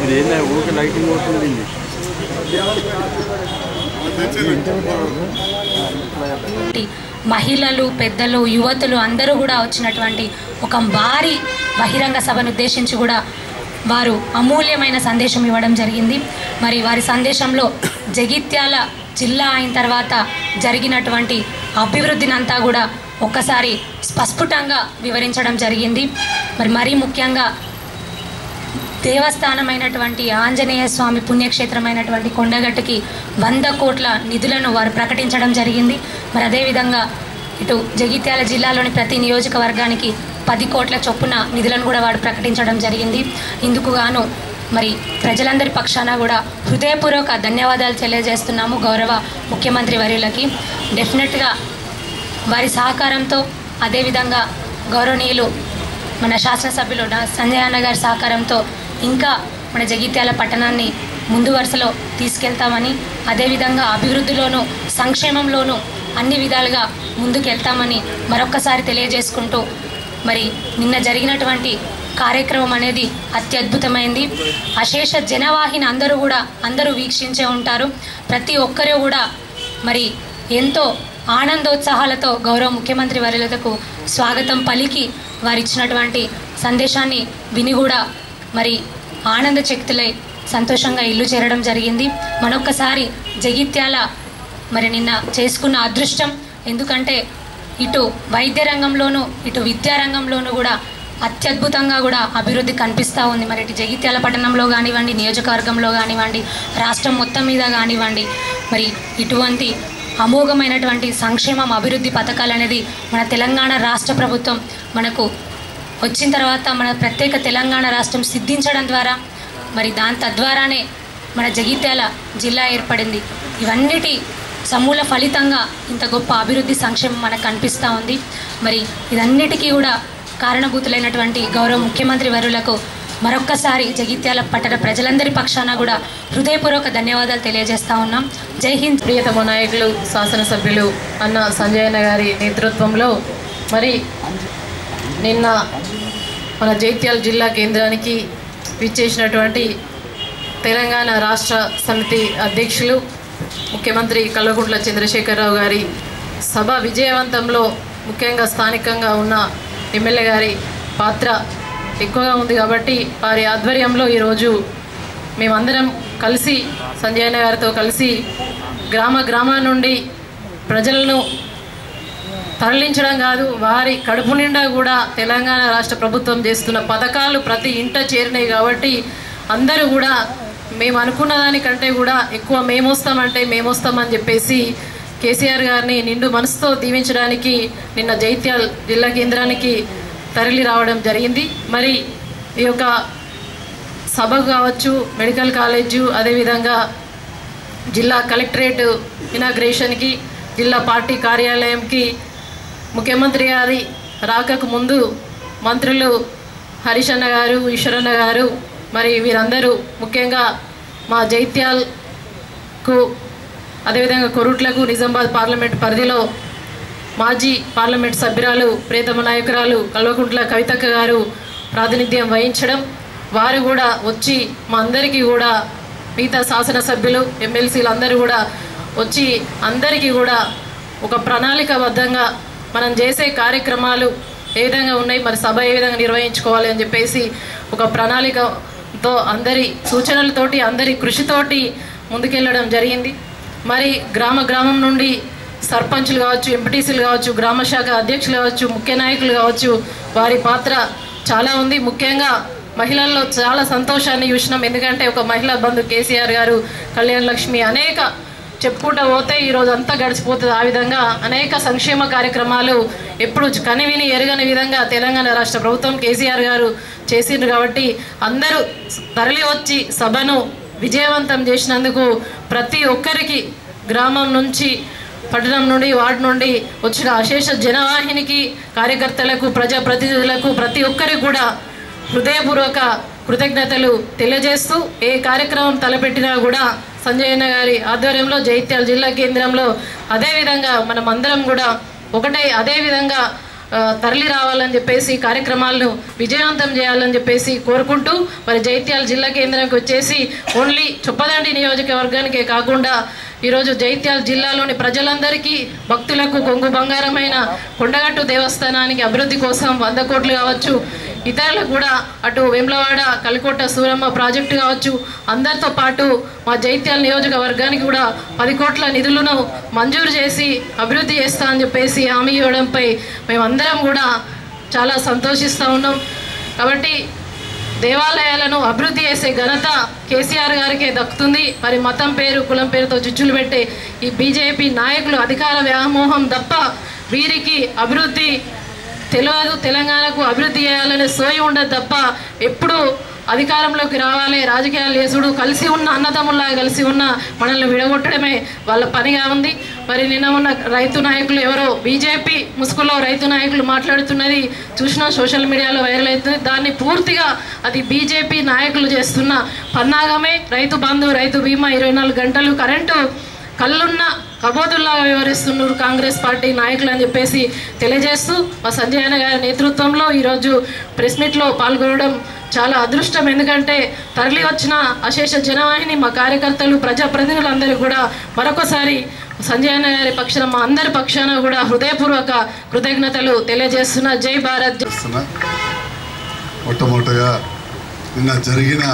ఇది ఏంటంటే ఊరికే లైటింగ్ పోతుంది మహిళలు పెద్దలు యువతులు అందరూ కూడా వచ్చినటువంటి ఒక భారీ బహిరంగ సభను ఉద్దేశించి కూడా వారు అమూల్యమైన సందేశం ఇవ్వడం జరిగింది మరి వారి సందేశంలో జగిత్యాల జిల్లా అయిన తర్వాత జరిగినటువంటి అభివృద్ధినంతా కూడా ఒక్కసారి స్పష్టంగా వివరించడం జరిగింది మరి మరీ ముఖ్యంగా దేవస్థానమైనటువంటి ఆంజనేయ స్వామి పుణ్యక్షేత్రమైనటువంటి కొండగట్టుకి వంద కోట్ల నిధులను వారు ప్రకటించడం జరిగింది మరి అదేవిధంగా ఇటు జగిత్యాల జిల్లాలోని ప్రతి నియోజకవర్గానికి పది కోట్ల చొప్పున నిధులను కూడా వారు ప్రకటించడం జరిగింది ఇందుకు గాను మరి ప్రజలందరి పక్షాన కూడా హృదయపూర్వక ధన్యవాదాలు తెలియజేస్తున్నాము గౌరవ ముఖ్యమంత్రి వర్యులకి డెఫినెట్గా వారి సహకారంతో అదేవిధంగా గౌరవనీయులు మన శాసనసభ్యులు డా- సంజయ్ అన్న గారి సహకారంతో ఇంకా మన జగిత్యాల పట్టణాన్ని ముందు వరుసలో తీసుకెళ్తామని అదేవిధంగా అభివృద్ధిలోనూ సంక్షేమంలోనూ అన్ని విధాలుగా ముందుకెళ్తామని మరొక్కసారి తెలియజేసుకుంటూ మరి నిన్న జరిగినటువంటి కార్యక్రమం అనేది అత్యద్భుతమైంది అశేష జనవాహిని అందరూ కూడా అందరూ వీక్షించే ఉంటారు ప్రతి ఒక్కరూ కూడా మరి ఎంతో ఆనందోత్సాహాలతో గౌరవ ముఖ్యమంత్రి వర్యులకు స్వాగతం పలికి వారు ఇచ్చినటువంటి సందేశాన్ని విని కూడా మరి ఆనంద శక్తులై సంతోషంగా ఇల్లు చేరడం జరిగింది మనొక్కసారి జగిత్యాల మరి నిన్న చేసుకున్న అదృష్టం ఎందుకంటే ఇటు వైద్య రంగంలోనూ ఇటు విద్యా రంగంలోనూ కూడా అత్యద్భుతంగా కూడా అభివృద్ధి కనిపిస్తూ ఉంది మరి ఇటు జగిత్యాల పట్టణంలో కానివ్వండి నియోజకవర్గంలో కానివ్వండి రాష్ట్రం మొత్తం మీద కానివ్వండి మరి ఇటువంటి అమోఘమైనటువంటి సంక్షేమం అభివృద్ధి పథకాలు అనేది మన తెలంగాణ రాష్ట్ర ప్రభుత్వం మనకు వచ్చిన తర్వాత మన ప్రత్యేక తెలంగాణ రాష్ట్రం సిద్ధించడం ద్వారా మరి దాని తద్వారానే మన జగిత్యాల జిల్లా ఏర్పడింది ఇవన్నిటి సమూల ఫలితంగా ఇంత గొప్ప అభివృద్ధి సంక్షేమం మనకు కనిపిస్తూ ఉంది మరి ఇదన్నిటికీ కూడా కారణభూతులైనటువంటి గౌరవ ముఖ్యమంత్రి వరులకు మరొక్కసారి జగిత్యాల పట్టణ ప్రజలందరి పక్షాన కూడా హృదయపూర్వక ధన్యవాదాలు తెలియజేస్తా ఉన్నాం జై హింద్ ప్రియతమ నాయకులు శాసనసభ్యులు అన్న సంజయన్న గారి నేతృత్వంలో మరి నిన్న మన జైత్యాల జిల్లా కేంద్రానికి విచ్చేసినటువంటి తెలంగాణ రాష్ట్ర సమితి అధ్యక్షులు ముఖ్యమంత్రి కల్వకుంట్ల చంద్రశేఖరరావు గారి సభ విజయవంతంలో ముఖ్యంగా స్థానికంగా ఉన్న ఎమ్మెల్యే గారి పాత్ర ఎక్కువగా ఉంది కాబట్టి వారి ఆధ్వర్యంలో ఈరోజు మేమందరం కలిసి సంజయన్న గారితో కలిసి గ్రామ గ్రామం నుండి ప్రజలను తరలించడం కాదు వారి కడుపు నిండా కూడా తెలంగాణ రాష్ట్ర ప్రభుత్వం చేస్తున్న పథకాలు ప్రతి ఇంట చేరినాయి కాబట్టి అందరూ కూడా మేము అనుకున్న దానికంటే కూడా ఎక్కువ మేము వస్తామంటే మేము వస్తామని చెప్పేసి కేసీఆర్ గారిని నిండు మనసుతో దీవించడానికి నిన్న జైత్యాల్ జిల్లా కేంద్రానికి తరలి రావడం జరిగింది మరి ఈ యొక్క సభ కావచ్చు మెడికల్ కాలేజు అదేవిధంగా జిల్లా కలెక్టరేట్ ఇనాగ్రేషన్కి జిల్లా పార్టీ కార్యాలయంకి ముఖ్యమంత్రి గారి రాకకు ముందు మంత్రులు హరిశన్న గారు ఈశ్వరన్న గారు మరి వీరందరూ ముఖ్యంగా మా జైత్యాల్కు అదేవిధంగా కొరుట్లకు నిజామాబాద్ పార్లమెంట్ పరిధిలో మాజీ పార్లమెంట్ సభ్యురాలు ప్రియతమ నాయకురాలు కల్వకుంట్ల కవితక్క గారు ప్రాతినిధ్యం వహించడం వారు కూడా వచ్చి మా అందరికీ కూడా మిగతా శాసనసభ్యులు ఎమ్మెల్సీలు అందరూ కూడా వచ్చి అందరికీ కూడా ఒక ప్రణాళికాబద్ధంగా మనం చేసే కార్యక్రమాలు ఏ విధంగా ఉన్నాయి మరి సభ ఏ విధంగా నిర్వహించుకోవాలి అని చెప్పేసి ఒక ప్రణాళికతో అందరి సూచనలతోటి అందరి కృషితోటి ముందుకెళ్ళడం జరిగింది మరి గ్రామ గ్రామం నుండి సర్పంచ్లు కావచ్చు ఎంపీటీసీలు కావచ్చు గ్రామ శాఖ అధ్యక్షులు కావచ్చు ముఖ్య నాయకులు కావచ్చు వారి పాత్ర చాలా ఉంది ముఖ్యంగా మహిళల్లో చాలా సంతోషాన్ని చూసినాం ఎందుకంటే ఒక మహిళా బంధు కేసీఆర్ గారు కళ్యాణ లక్ష్మి అనేక చెప్పుకుంటూ పోతే ఈరోజు అంతా గడిచిపోతుంది ఆ విధంగా అనేక సంక్షేమ కార్యక్రమాలు ఎప్పుడు కనివిని ఎరగని విధంగా తెలంగాణ రాష్ట్ర ప్రభుత్వం కేసీఆర్ గారు చేసిండ్రు కాబట్టి అందరూ తరలి వచ్చి సభను విజయవంతం చేసినందుకు ప్రతి ఒక్కరికి గ్రామం నుంచి పట్టణం నుండి వార్డు నుండి వచ్చిన అశేష జనవాహినికి కార్యకర్తలకు ప్రజాప్రతినిధులకు ప్రతి ఒక్కరికి కూడా హృదయపూర్వక కృతజ్ఞతలు తెలియజేస్తూ ఏ కార్యక్రమం తలపెట్టినా కూడా సంజయన్న గారి ఆధ్వర్యంలో జైత్యాల జిల్లా కేంద్రంలో అదేవిధంగా మనం అందరం కూడా ఒకటే అదే విధంగా ఆ, తరలి రావాలని చెప్పేసి కార్యక్రమాలను విజయవంతం చేయాలని చెప్పేసి కోరుకుంటూ మరి జైత్యాల జిల్లా కేంద్రానికి వచ్చేసి ఓన్లీ చొప్పదండి నియోజకవర్గానికే కాకుండా ఈరోజు జైత్యాల జిల్లాలోని ప్రజలందరికీ భక్తులకు కొంగు బంగారమైన కొండగట్టు దేవస్థానానికి అభివృద్ధి కోసం వంద కోట్లు కావచ్చు ఇతరులకు కూడా అటు వేములవాడ కలికోట సూరమ్మ ప్రాజెక్టు కావచ్చు అందరితో పాటు మా జైత్యాల నియోజకవర్గానికి కూడా పది కోట్ల నిధులను మంజూరు చేసి అభివృద్ధి చేస్తా అని చెప్పేసి హామీ ఇవ్వడంపై మేమందరం కూడా చాలా సంతోషిస్తూ ఉన్నాం కాబట్టి దేవాలయాలను అభివృద్ధి చేసే ఘనత కేసీఆర్ గారికే దక్కుతుంది మరి మతం పేరు కులం పేరుతో చుచ్చులు పెట్టే ఈ బీజేపీ నాయకులు అధికార వ్యామోహం తప్ప వీరికి అభివృద్ధి తెలియదు తెలంగాణకు అభివృద్ధి చేయాలనే సోయి ఉండదు తప్ప ఎప్పుడు అధికారంలోకి రావాలి రాజకీయాలు చేసుడు కలిసి ఉన్న అన్నదమ్ముల్లా కలిసి ఉన్న మనల్ని విడగొట్టడమే వాళ్ళ పనిగా ఉంది మరి నిన్న ఉన్న రైతు నాయకులు ఎవరో బీజేపీ ముసుగులో రైతు నాయకులు మాట్లాడుతున్నది చూసినా సోషల్ మీడియాలో వైరల్ అవుతుంది దాన్ని పూర్తిగా అది బీజేపీ నాయకులు చేస్తున్న పన్నాగమే రైతు బంధు రైతు బీమా ఇరవై నాలుగు గంటలు కరెంటు కళ్ళున్న కబోదుల్లాగా వ్యవహరిస్తున్నారు కాంగ్రెస్ పార్టీ నాయకులు అని చెప్పేసి తెలియజేస్తూ మా సంజయ్ అన్న గారి నేతృత్వంలో ఈరోజు ప్రెస్ మీట్లో పాల్గొనడం చాలా అదృష్టం ఎందుకంటే తరలి వచ్చిన అశేష జనవాహిని మా కార్యకర్తలు ప్రజాప్రతినిధులందరూ కూడా మరొకసారి సంజయ్ అన్న గారి పక్షాన మా అందరి పక్షాన కూడా హృదయపూర్వక కృతజ్ఞతలు తెలియజేస్తున్న జై భారత్ జై చేస్తున్నా మొట్టమొదటగా నిన్న జరిగిన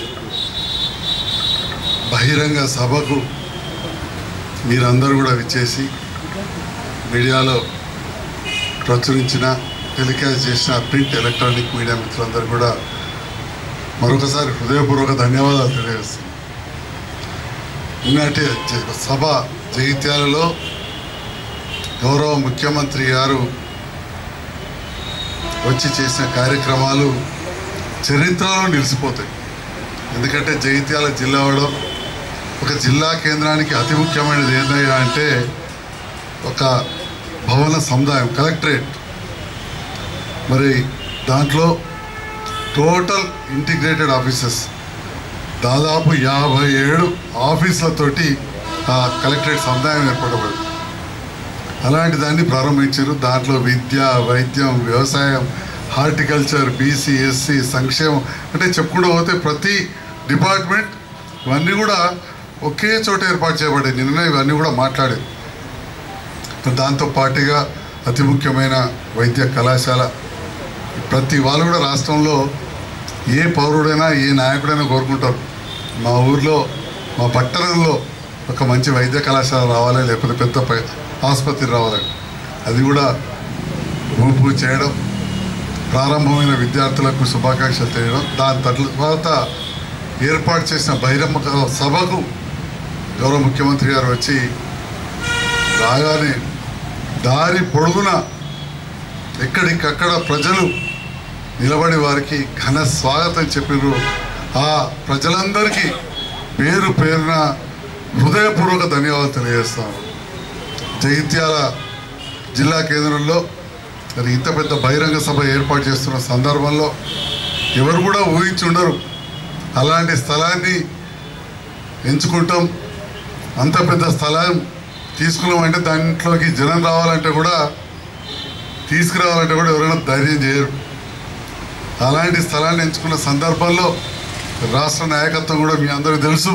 బహిరంగ సభకు మీరందరూ కూడా విచ్చేసి మీడియాలో ప్రచురించిన టెలికాస్ట్ చేసిన ప్రింట్ ఎలక్ట్రానిక్ మీడియా మిత్రులందరూ కూడా మరొకసారి హృదయపూర్వక ధన్యవాదాలు తెలియజేస్తున్నాను నిన్నటి జ- సభ జగిత్యాలలో గౌరవ ముఖ్యమంత్రి గారు వచ్చి చేసిన కార్యక్రమాలు చరిత్రలో నిలిచిపోతాయి ఎందుకంటే జగిత్యాల జిల్లా అవడం ఒక జిల్లా కేంద్రానికి అతి ముఖ్యమైనది ఏంటయ్యా అంటే ఒక భవన సముదాయం కలెక్టరేట్ మరి దాంట్లో టోటల్ ఇంటిగ్రేటెడ్ ఆఫీసెస్ దాదాపు యాభై ఏడు ఆఫీసులతోటి ఆ కలెక్టరేట్ సముదాయం ఏర్పడబడింది అలాంటి దాన్ని ప్రారంభించారు దాంట్లో విద్య వైద్యం వ్యవసాయం హార్టికల్చర్ బీసీ ఎస్సీ సంక్షేమం అంటే చెప్పుకుంటూ పోతే ప్రతి డిపార్ట్మెంట్ ఇవన్నీ కూడా ఒకే చోట ఏర్పాటు చేయబడ్డాయి నిన్న ఇవన్నీ కూడా మాట్లాడారు దాంతో పాటుగా అతి ముఖ్యమైన వైద్య కళాశాల ప్రతి వాళ్ళు కూడా రాష్ట్రంలో ఏ పౌరుడైనా ఏ నాయకుడైనా కోరుకుంటారు మా ఊర్లో మా పట్టణంలో ఒక మంచి వైద్య కళాశాల రావాలి లేకపోతే పెద్ద ప- ఆసుపత్రి రావాలి అది కూడా భూమి పూజ చేయడం ప్రారంభమైన విద్యార్థులకు శుభాకాంక్షలు తెలియడం దాని తర్వాత ఏర్పాటు చేసిన బహిరంగ సభకు గౌరవ ముఖ్యమంత్రి గారు వచ్చి రాగానే దారి పొడుగున ఎక్కడికక్కడ ప్రజలు నిలబడి వారికి ఘన స్వాగతం చెప్పినారు ఆ ప్రజలందరికీ పేరు పేరున హృదయపూర్వక ధన్యవాదాలు తెలియజేస్తాను జగిత్యాల జిల్లా కేంద్రంలో మరి ఇంత పెద్ద బహిరంగ సభ ఏర్పాటు చేస్తున్న సందర్భంలో ఎవరు కూడా ఊహించి ఉండరు అలాంటి స్థలాన్ని ఎంచుకుంటాం అంత పెద్ద స్థలం తీసుకున్నామంటే దాంట్లోకి జనం రావాలంటే కూడా తీసుకురావాలంటే కూడా ఎవరైనా ధైర్యం చేయరు అలాంటి స్థలాన్ని ఎంచుకున్న సందర్భంలో రాష్ట్ర నాయకత్వం కూడా మీ అందరికీ తెలుసు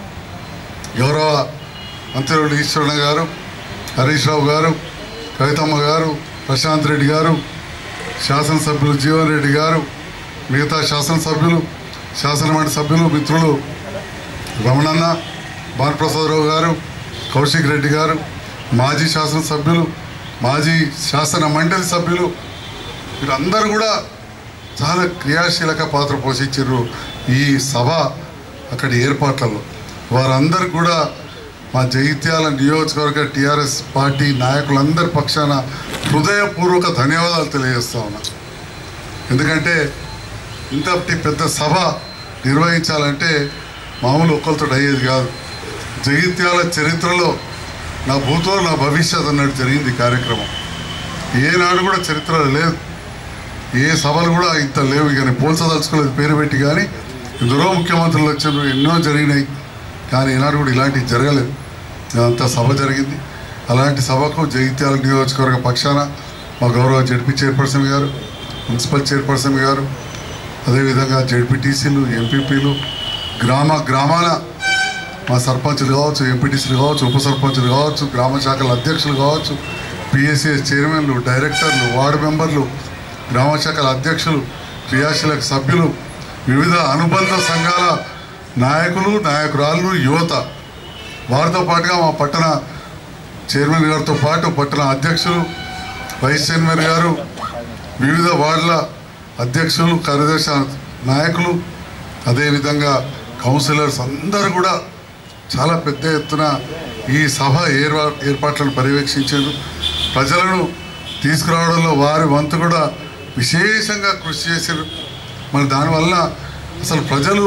గౌరవ మంత్రివర్యులు ఈశ్వరణ గారు హరీష్ రావు గారు కవితమ్మ గారు ప్రశాంత్ రెడ్డి గారు శాసనసభ్యులు జీవన్ రెడ్డి గారు మిగతా శాసనసభ్యులు శాసనమండలి సభ్యులు మిత్రులు రమణన్న భానుప్రసాదరావు గారు కౌశిక్ రెడ్డి గారు మాజీ శాసనసభ్యులు మాజీ శాసన మండలి సభ్యులు వీరందరూ కూడా చాలా క్రియాశీలక పాత్ర పోషించారు ఈ సభ అక్కడి ఏర్పాట్లలో వారందరూ కూడా మా జగిత్యాల నియోజకవర్గ టీఆర్ఎస్ పార్టీ నాయకులందరి పక్షాన హృదయపూర్వక ధన్యవాదాలు తెలియజేస్తా ఉన్నా ఎందుకంటే ఇంతటి పెద్ద సభ నిర్వహించాలంటే మామూలు ఒక్కరితో అయ్యేది కాదు జగిత్యాల చరిత్రలో నా భూతో నా భవిష్యత్ అన్నట్టు జరిగింది ఈ కార్యక్రమం ఏనాడు కూడా చరిత్రలో లేదు ఏ సభలు కూడా ఇంత లేవు ఇక నేను పోల్చదలుచుకోలేదు పేరు పెట్టి కానీ ఎందరో ముఖ్యమంత్రులు వచ్చారు ఎన్నో జరిగినాయి కానీ ఈనాడు కూడా ఇలాంటివి జరగలేదు అంత సభ జరిగింది అలాంటి సభకు జగిత్యాల నియోజకవర్గ పక్షాన మా గౌరవ జడ్పీ చైర్పర్సన్ గారు మున్సిపల్ చైర్పర్సన్ గారు అదేవిధంగా జడ్పీటీసీలు ఎంపీపీలు గ్రామ గ్రామాల మా సర్పంచులు కావచ్చు ఎంపీటీసీలు కావచ్చు ఉప సర్పంచులు కావచ్చు గ్రామ శాఖల అధ్యక్షులు కావచ్చు పిఎస్సిఎస్ చైర్మన్లు డైరెక్టర్లు వార్డు మెంబర్లు గ్రామ శాఖల అధ్యక్షులు క్రియాశీలక సభ్యులు వివిధ అనుబంధ సంఘాల నాయకులు నాయకురాళ్ళు యువత వారితో పాటుగా మా పట్టణ చైర్మన్ గారితో పాటు పట్టణ అధ్యక్షులు వైస్ చైర్మన్ గారు వివిధ వార్డుల అధ్యక్షులు కార్యదర్శి నాయకులు అదేవిధంగా కౌన్సిలర్స్ అందరూ కూడా చాలా పెద్ద ఎత్తున ఈ సభ ఏర్పా ఏర్పాట్లను పర్యవేక్షించారు ప్రజలను తీసుకురావడంలో వారి వంతు కూడా విశేషంగా కృషి చేశారు మరి దానివల్ల అసలు ప్రజలు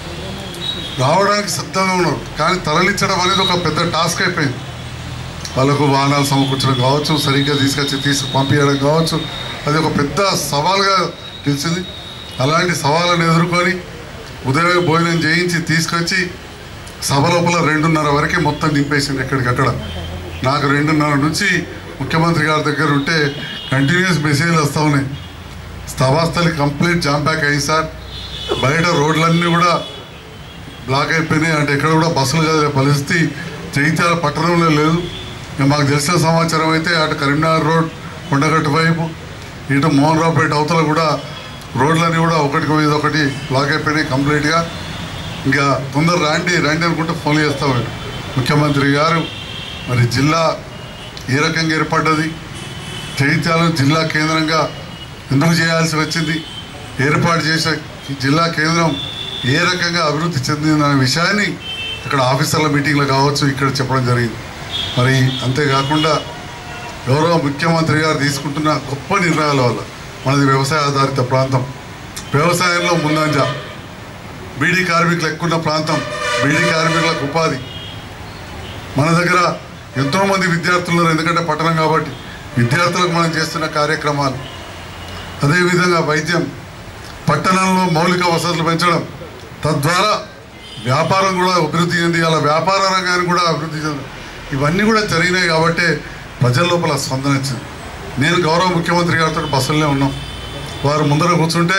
రావడానికి సిద్ధంగా ఉన్నారు కానీ తరలించడం అనేది ఒక పెద్ద టాస్క్ అయిపోయింది వాళ్ళకు వాహనాలు సమకూర్చడం కావచ్చు సరిగ్గా తీసుకొచ్చి తీసుకు పంపించడం కావచ్చు అది ఒక పెద్ద సవాల్గా తెలిసింది అలాంటి సవాళ్ళను ఎదుర్కొని ఉదయం భోజనం చేయించి తీసుకొచ్చి సభ లోపల రెండున్నర వరకే మొత్తం నింపేసింది ఎక్కడికక్కడ నాకు రెండున్నర నుంచి ముఖ్యమంత్రి గారి దగ్గర ఉంటే కంటిన్యూస్ మెసేజ్లు వస్తూ ఉన్నాయి స్థావాస్థలి కంప్లీట్ జామ్ ప్యాక్ అయ్యింది సార్ బయట రోడ్లన్నీ కూడా బ్లాక్ అయిపోయినాయి అంటే ఎక్కడ కూడా బస్సులు కదిలే పరిస్థితి జగిత్యాల పట్టణంలో లేదు ఇక మాకు తెలిసిన సమాచారం అయితే అటు కరీంనగర్ రోడ్ కొండగట్టు వైపు ఇటు మోహన్ రావుపేట అవతల కూడా రోడ్లన్నీ కూడా ఒకటికి మీద ఒకటి బ్లాక్ అయిపోయినాయి కంప్లీట్గా ఇంకా తొందర రండి రండి అనుకుంటే ఫోన్ చేస్తాం ముఖ్యమంత్రి గారు మరి జిల్లా ఏ రకంగా ఏర్పడ్డది జగిత్యాలను జిల్లా కేంద్రంగా ఎందుకు చేయాల్సి వచ్చింది ఏర్పాటు చేసే ఈ జిల్లా కేంద్రం ఏ రకంగా అభివృద్ధి చెందిందనే విషయాన్ని ఇక్కడ ఆఫీసర్ల మీటింగ్లో కావచ్చు ఇక్కడ చెప్పడం జరిగింది మరి అంతేకాకుండా గౌరవ ముఖ్యమంత్రి గారు తీసుకుంటున్న గొప్ప నిర్ణయాల వల్ల మనది వ్యవసాయ ఆధారిత ప్రాంతం వ్యవసాయంలో ముందంజ బీడీ కార్మికులు ఎక్కువ ప్రాంతం బీడీ కార్మికులకు ఉపాధి మన దగ్గర ఎంతోమంది విద్యార్థులు ఉన్నారు ఎందుకంటే పట్టణం కాబట్టి విద్యార్థులకు మనం చేస్తున్న కార్యక్రమాలు అదేవిధంగా వైద్యం పట్టణంలో మౌలిక వసతులు పెంచడం తద్వారా వ్యాపారం కూడా అభివృద్ధి చెంది అలా వ్యాపార రంగాన్ని కూడా అభివృద్ధి చెంది ఇవన్నీ కూడా జరిగినాయి కాబట్టి ప్రజల లోపల స్పందన వచ్చింది నేను గౌరవ ముఖ్యమంత్రి గారితో బస్సులోనే ఉన్నాం వారు ముందర కూర్చుంటే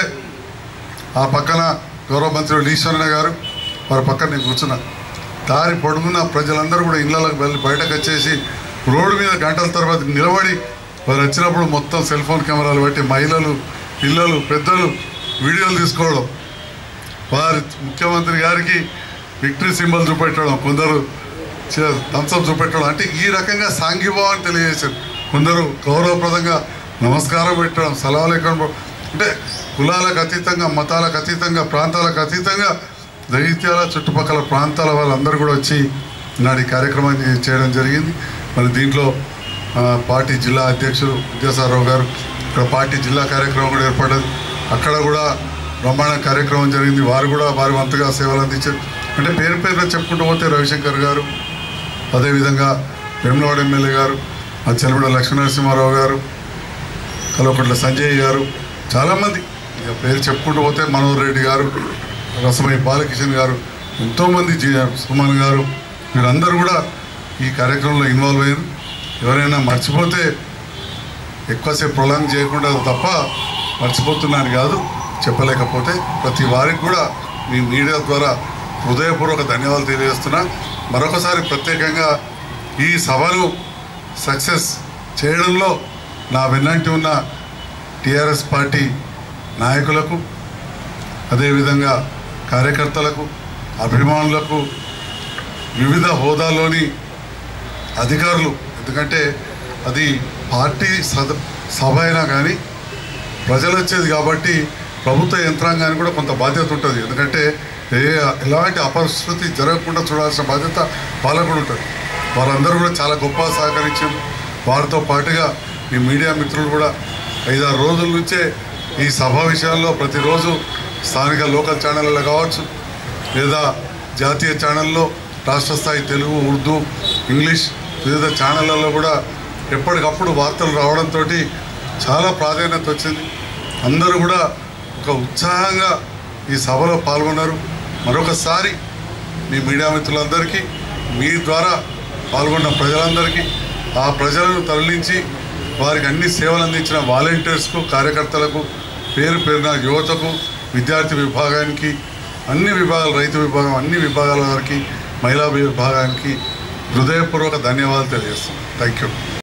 ఆ పక్కన గౌరవ మంత్రి ఈశ్వరణ గారు వారి పక్కన నేను కూర్చున్నా దారి పొడుగున ప్రజలందరూ కూడా ఇళ్ళకి వెళ్ళి బయటకు వచ్చేసి రోడ్డు మీద గంటల తర్వాత నిలబడి వారు వచ్చినప్పుడు మొత్తం సెల్ ఫోన్ కెమెరాలు పెట్టి మహిళలు పిల్లలు పెద్దలు వీడియోలు తీసుకోవడం వారి ముఖ్యమంత్రి గారికి విక్టరీ సింబల్ చూపెట్టడం కొందరు థమ్స్అప్ చూపెట్టడం అంటే ఈ రకంగా సాంఘీభావాన్ని తెలియజేశారు కొందరు గౌరవప్రదంగా నమస్కారం పెట్టడం సలహాలు ఎక్కడ అంటే కులాలకు అతీతంగా మతాలకు అతీతంగా ప్రాంతాలకు అతీతంగా జగిత్యాల చుట్టుపక్కల ప్రాంతాల వాళ్ళందరూ కూడా వచ్చి నాడు ఈ కార్యక్రమం చే- చేయడం జరిగింది మరి దీంట్లో ఆ, పార్టీ జిల్లా అధ్యక్షులు విద్యాసారావు గారు ఇక్కడ పార్టీ జిల్లా కార్యక్రమం కూడా ఏర్పడ్డది అక్కడ కూడా బ్రహ్మాండ కార్యక్రమం జరిగింది వారు కూడా వారి వంతుగా సేవలు అందించారు అంటే పేరు పేరున చెప్పుకుంటూ పోతే రవిశంకర్ గారు అదేవిధంగా వేములవాడ ఎమ్మెల్యే గారు ఆ చెలమడ లక్ష్మీనరసింహారావు గారు కల్వకుంట్ల సంజయ్ గారు చాలామంది ఇక పేరు చెప్పుకుంటూ పోతే మనోహర్ రెడ్డి గారు రసమయ్య బాలకిషన్ గారు ఎంతోమంది జి సుమన్ గారు వీళ్ళందరూ కూడా ఈ కార్యక్రమంలో ఇన్వాల్వ్ అయ్యారు ఎవరైనా మర్చిపోతే ఎక్కువసేపు ప్రొలాంగ్ చేయకుండా తప్ప మర్చిపోతున్నాను కాదు చెప్పలేకపోతే ప్రతి వారికి కూడా మీ మీడియా ద్వారా హృదయపూర్వక ధన్యవాదాలు తెలియజేస్తున్నా మరొకసారి ప్రత్యేకంగా ఈ సభను సక్సెస్ చేయడంలో నా వెన్నంటి ఉన్న టీఆర్ఎస్ పార్టీ నాయకులకు అదేవిధంగా కార్యకర్తలకు అభిమానులకు వివిధ హోదాల్లోని అధికారులు ఎందుకంటే అది పార్టీ సద సభ అయినా కానీ ప్రజలు వచ్చేది కాబట్టి ప్రభుత్వ యంత్రాంగానికి కూడా కొంత బాధ్యత ఉంటుంది ఎందుకంటే ఏ ఎలాంటి అపరిస్థితి జరగకుండా చూడాల్సిన బాధ్యత వాళ్ళకు కూడా ఉంటుంది వారందరూ కూడా చాలా గొప్ప సహకరించారు వారితో పాటుగా ఈ మీడియా మిత్రులు కూడా ఐదారు రోజుల నుంచే ఈ సభ విషయాల్లో ప్రతిరోజు స్థానిక లోకల్ ఛానళ్ళలో కావచ్చు లేదా జాతీయ ఛానల్లో రాష్ట్ర స్థాయి తెలుగు ఉర్దూ ఇంగ్లీష్ వివిధ ఛానళ్ళల్లో కూడా ఎప్పటికప్పుడు వార్తలు రావడంతో చాలా ప్రాధాన్యత వచ్చింది అందరూ కూడా ఒక ఉత్సాహంగా ఈ సభలో పాల్గొన్నారు మరొకసారి మీ మీడియా మిత్రులందరికీ మీ ద్వారా పాల్గొన్న ప్రజలందరికీ ఆ ప్రజలను తరలించి వారికి అన్ని సేవలు అందించిన వాలంటీర్స్కు కార్యకర్తలకు పేరు పేరున యువతకు విద్యార్థి విభాగానికి అన్ని విభాగాలు రైతు విభాగం అన్ని విభాగాల వారికి మహిళా విభాగానికి హృదయపూర్వక ధన్యవాదాలు తెలియజేస్తాం థ్యాంక్ యూ